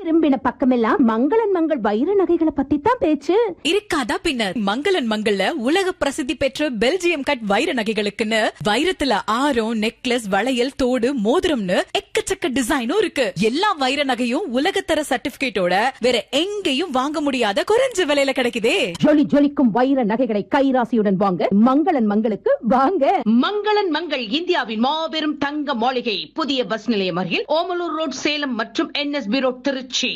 திரும்பின பக்கமெல்லாம் மங்களன் மங்கள் வைர நகைகளை பத்தி தான் பேச்சு இருக்காதா பின்ன மங்களன் மங்கள்ல உலக பிரசித்தி பெற்ற பெல்ஜியம் கட் வைர நகைகளுக்குன்னு வைரத்துல ஆரம் நெக்லஸ் வளையல் தோடு மோதிரம்னு எக்கச்சக்க டிசைனும் இருக்கு எல்லா வைர நகையும் உலகத்தர சர்டிபிகேட்டோட வேற எங்கேயும் வாங்க முடியாத குறைஞ்ச விலையில கிடைக்குதே ஜொலி ஜொலிக்கும் வைர நகைகளை கைராசியுடன் வாங்க மங்களன் மங்களுக்கு வாங்க மங்களன் மங்கள் இந்தியாவின் மாபெரும் தங்க மாளிகை புதிய பஸ் நிலையம் அருகில் ஓமலூர் ரோட் சேலம் மற்றும் NSB road Trichy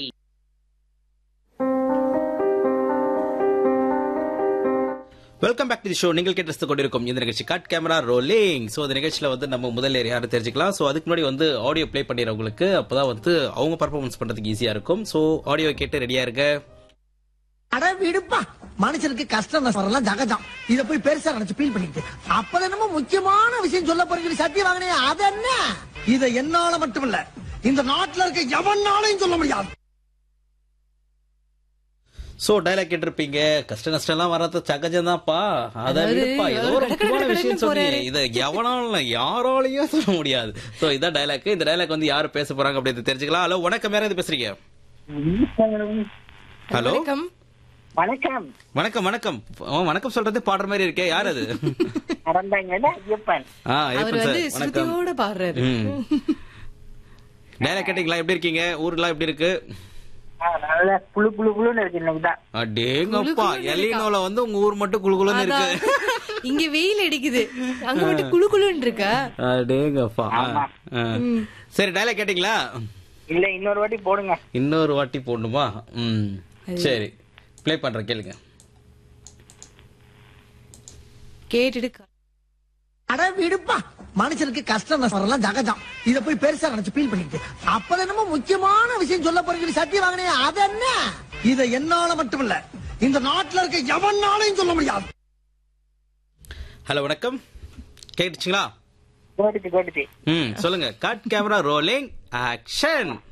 welcome back to the show நீங்கள் கேட்டு கொண்டிருக்கும் இந்த நிகழ்ச்சி கட் கேமரா ரோலிங் ஸோ இந்த நிகழ்ச்சியில வந்து நம்ம முதல்ல யாரும் தெரிஞ்சுக்கலாம் ஸோ அதுக்கு முன்னாடி வந்து ஆடியோ ப்ளே பண்ணிடுறவங்களுக்கு அப்பதான் வந்து அவங்க பர்ஃபார்மன்ஸ் பண்றதுக்கு ஈஸியா இருக்கும் ஸோ ஆடியோ கேட்டு ரெடியா இருக்க அட விடுப்பா மனுஷனுக்கு கஷ்டம் நஷ்டம் வரலாம் ஜகஜம் இத போய் பெருசா நினைச்சு ஃபீல் பண்ணிக்கிட்டு அப்ப என்னமோ முக்கியமான விஷயம் சொல்ல போறீங்க சத்தியம் வாங்கினே அது என்ன இத என்னால மட்டும் இல்ல இந்த நாட்டுல இருக்க எவனாலையும் சொல்ல முடியாது ஸோ டைலாக் கேட்டிருப்பீங்க கஷ்ட நஷ்டம் எல்லாம் வர்றது சகஜம் தான்ப்பா அதை அதாவது விடுப்பா ஏதோ ஒரு கடை, கடை, முக்கியமான கடை, விஷயம் கடைன்னு சொன்னீங்க இதை எவனாலும் யாராலையும் சொல்ல முடியாது ஸோ இதான் டைலாக் இந்த டைலாக் வந்து யாரு பேச போறாங்க அப்படின்னு தெரிஞ்சுக்கலாம் ஹலோ வணக்கம் யாராவது பேசுறீங்க ஹலோ வணக்கம் வணக்கம் வணக்கம் வணக்கம் ஓ, வணக்கம் சொல்றது பாடுற மாதிரி இருக்கே யார் அது நடந்தாங்கல்ல ஐயப்பன் ஆ அவர் ஐயப்பன் வந்து சார் வணக்கம் ஸ்ருதியோட பாடுறாரு டைலாக் கேட்டீங்களா எப்படி இருக்கீங்க ஊர்லாம் எப்படி இருக்கு ஆ, நல்லா குளு குளு குளுன்னு இருக்கு இன்னைக்குதான் அடேங்கப்பா குளு குளுன்னு எலினோல வந்து உங்க ஊர் மட்டும் குளுகுளுன்னு இருக்கு அதான். இங்க வெயில் அடிக்குது அங்க மட்டும் குளு குளுன்னு இருக்கா அடேங்கப்பா ஆ, ஆமா. ஆ. சரி டைலாக் கேட்டீங்களா இல்ல இன்னொரு வாட்டி போடுங்க இன்னொரு வாட்டி போடணுமா ம் சரி ப்ளே பண்றேன் கேளுங்க கேட்டுட்டு கா- அட விடுப்பா மனுஷனுக்கு கஷ்டம் நஷ்டம் வரலாம் ஜகஜம் இத போய் பெருசா நினைச்சு ஃபீல் பண்ணிக்கிட்டு அப்ப என்னமோ முக்கியமான விஷயம் சொல்ல போறீங்க சத்தியம் வாங்கினே அது என்ன இத என்னால மட்டும் இல்ல இந்த நாட்டுல இருக்க எவனாலையும் சொல்ல முடியாது ஹலோ வணக்கம் கேட்டுச்சுங்களா கேட்டுச்சு கேட்டுச்சு ம் சொல்லுங்க கட் கேமரா ரோலிங் ஆக்ஷன்